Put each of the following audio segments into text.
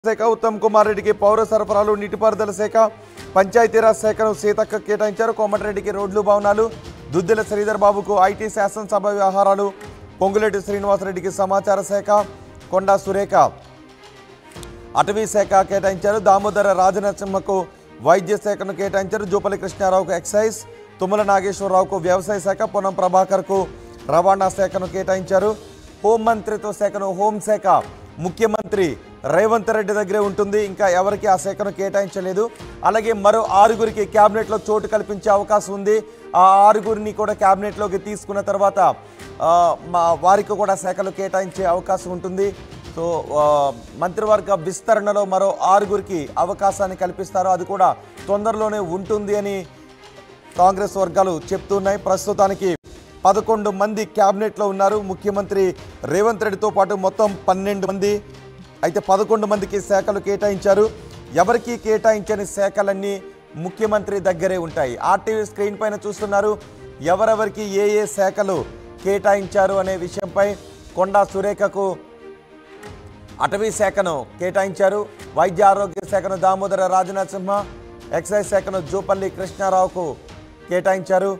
శాఖ ఉత్తమ్ కుమార్ రెడ్డికి పౌర సరఫరాలు నీటిపారుదల శాఖ పంచాయతీరాజ్ శాఖను సీతక్క కేటాయించారు కోమటిరెడ్డికి రోడ్లు భవనాలు దుద్దెల శ్రీధర్ బాబుకు ఐటీ శాసనసభ వ్యవహారాలు పొంగులేటి శ్రీనివాసరెడ్డికి సమాచార శాఖ కొండా సురేఖ అటవీ శాఖ కేటాయించారు దామోదర రాజనరసింహకు వైద్య శాఖను కేటాయించారు జూపల్లి కృష్ణారావుకు ఎక్సైజ్ తుమ్మల నాగేశ్వరరావుకు వ్యవసాయ శాఖ పొన్నం ప్రభాకర్కు రవాణా శాఖను కేటాయించారు హోంమంత్రిత్వ శాఖను హోంశాఖ ముఖ్యమంత్రి రేవంత్ రెడ్డి దగ్గరే ఉంటుంది ఇంకా ఎవరికి ఆ శాఖను కేటాయించలేదు అలాగే మరో ఆరుగురికి క్యాబినెట్లో చోటు కల్పించే అవకాశం ఉంది ఆ ఆరుగురిని కూడా క్యాబినెట్లోకి తీసుకున్న తర్వాత ఆ, మా వారికి కూడా శాఖలు కేటాయించే అవకాశం ఉంటుంది సో ఆ, మంత్రివర్గ విస్తరణలో మరో ఆరుగురికి అవకాశాన్ని కల్పిస్తారు అది కూడా తొందరలోనే ఉంటుంది అని కాంగ్రెస్ వర్గాలు చెప్తున్నాయి ప్రస్తుతానికి పదకొండు మంది క్యాబినెట్లో ఉన్నారు ముఖ్యమంత్రి రేవంత్ రెడ్డితో పాటు మొత్తం పన్నెండు మంది అయితే పదకొండు మందికి శాఖలు కేటాయించారు ఎవరికి కేటాయించని శాఖలన్నీ ముఖ్యమంత్రి దగ్గరే ఉంటాయి ఆర్టీవీ స్క్రీన్ పైన చూస్తున్నారు ఎవరెవరికి ఏ ఏ శాఖలు కేటాయించారు అనే విషయంపై కొండా సురేఖకు అటవీ శాఖను కేటాయించారు వైద్య ఆరోగ్య శాఖను దామోదర రాజనరసింహ ఎక్సైజ్ శాఖను జూపల్లి కృష్ణారావుకు కేటాయించారు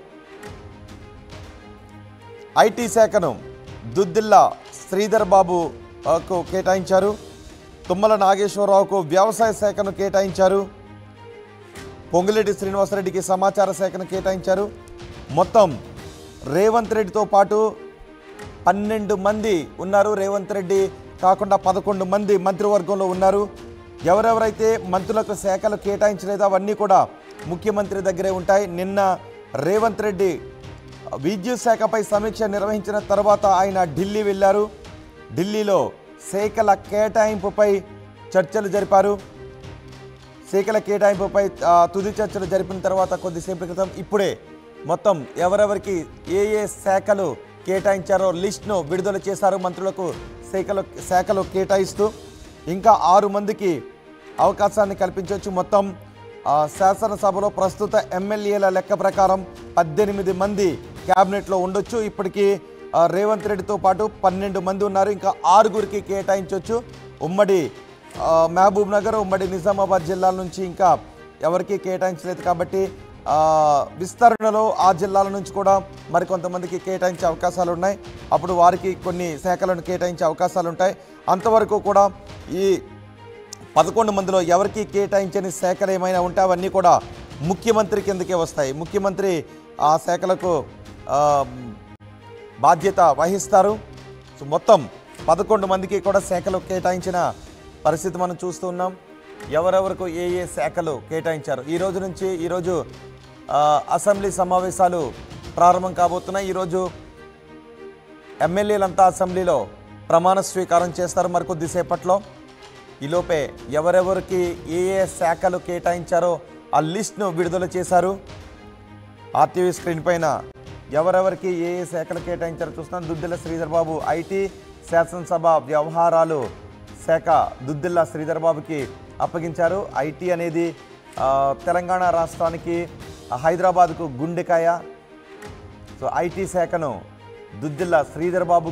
ఐటీ శాఖను దుద్దిల్లా శ్రీధర్ బాబుకు కేటాయించారు తుమ్మల నాగేశ్వరరావుకు వ్యవసాయ శాఖను కేటాయించారు పొంగులేటి శ్రీనివాసరెడ్డికి సమాచార శాఖను కేటాయించారు మొత్తం రేవంత్ రెడ్డితో పాటు పన్నెండు మంది ఉన్నారు రేవంత్ రెడ్డి కాకుండా పదకొండు మంది మంత్రివర్గంలో ఉన్నారు ఎవరెవరైతే మంత్రులకు శాఖలు కేటాయించలేదో అవన్నీ కూడా ముఖ్యమంత్రి దగ్గరే ఉంటాయి నిన్న రేవంత్ రెడ్డి విద్యుత్ శాఖపై సమీక్ష నిర్వహించిన తర్వాత ఆయన ఢిల్లీ వెళ్ళారు ఢిల్లీలో శాఖల కేటాయింపుపై చర్చలు జరిపారు శాఖల కేటాయింపుపై ఆ, తుది చర్చలు జరిపిన తర్వాత కొద్దిసేపటి క్రితం ఇప్పుడే మొత్తం ఎవరెవరికి ఏ ఏ శాఖలు కేటాయించారో లిస్ట్ను విడుదల చేశారు మంత్రులకు శాఖలు శాఖలు కేటాయిస్తూ ఇంకా ఆరు మందికి అవకాశాన్ని కల్పించవచ్చు మొత్తం ఆ, శాసనసభలో ప్రస్తుత ఎమ్మెల్యేల లెక్క ప్రకారం పద్దెనిమిది మంది క్యాబినెట్లో ఉండొచ్చు ఇప్పటికీ ఆ, రేవంత్ రెడ్డితో పాటు పన్నెండు మంది ఉన్నారు ఇంకా ఆరుగురికి కేటాయించవచ్చు ఉమ్మడి ఆ, మహబూబ్ నగర్ ఉమ్మడి నిజామాబాద్ జిల్లాల నుంచి ఇంకా ఎవరికీ కేటాయించలేదు కాబట్టి ఆ, విస్తరణలో ఆ జిల్లాల నుంచి కూడా మరికొంతమందికి కేటాయించే అవకాశాలు ఉన్నాయి అప్పుడు వారికి కొన్ని శాఖలను కేటాయించే అవకాశాలు ఉంటాయి అంతవరకు కూడా ఈ పదకొండు మందిలో ఎవరికి కేటాయించని శాఖలు ఏమైనా ఉంటే అవన్నీ కూడా ముఖ్యమంత్రి కిందకే వస్తాయి ముఖ్యమంత్రి ఆ శాఖలకు ఆ, బాధ్యత వహిస్తారు సో మొత్తం పదకొండు మందికి కూడా శాఖలు కేటాయించిన పరిస్థితి మనం చూస్తూ ఉన్నాం ఎవరెవరకు ఏ ఏ శాఖలు కేటాయించారు ఈ రోజు నుంచి ఈరోజు ఆ, అసెంబ్లీ సమావేశాలు ప్రారంభం కాబోతున్నాయి ఈరోజు ఎమ్మెల్యేలంతా అసెంబ్లీలో ప్రమాణ స్వీకారం చేస్తారు మరికొద్దిసేపట్లో ఈలోపే ఎవరెవరికి ఏ ఏ శాఖలు కేటాయించారో ఆ లిస్ట్ను విడుదల చేశారు ఆర్టీవీ స్క్రీన్ పైన ఎవరెవరికి ఏ ఏ శాఖలు కేటాయించారో చూస్తున్నాం దుద్దిల్ల శ్రీధర్ బాబు ఐటీ శాసనసభ వ్యవహారాలు శాఖ దుద్దిల్ల శ్రీధర్ బాబుకి అప్పగించారు ఐటీ అనేది ఆ, తెలంగాణ రాష్ట్రానికి హైదరాబాద్కు గుండెకాయ సో ఐటీ శాఖను దుద్దిల్ల శ్రీధర్ బాబు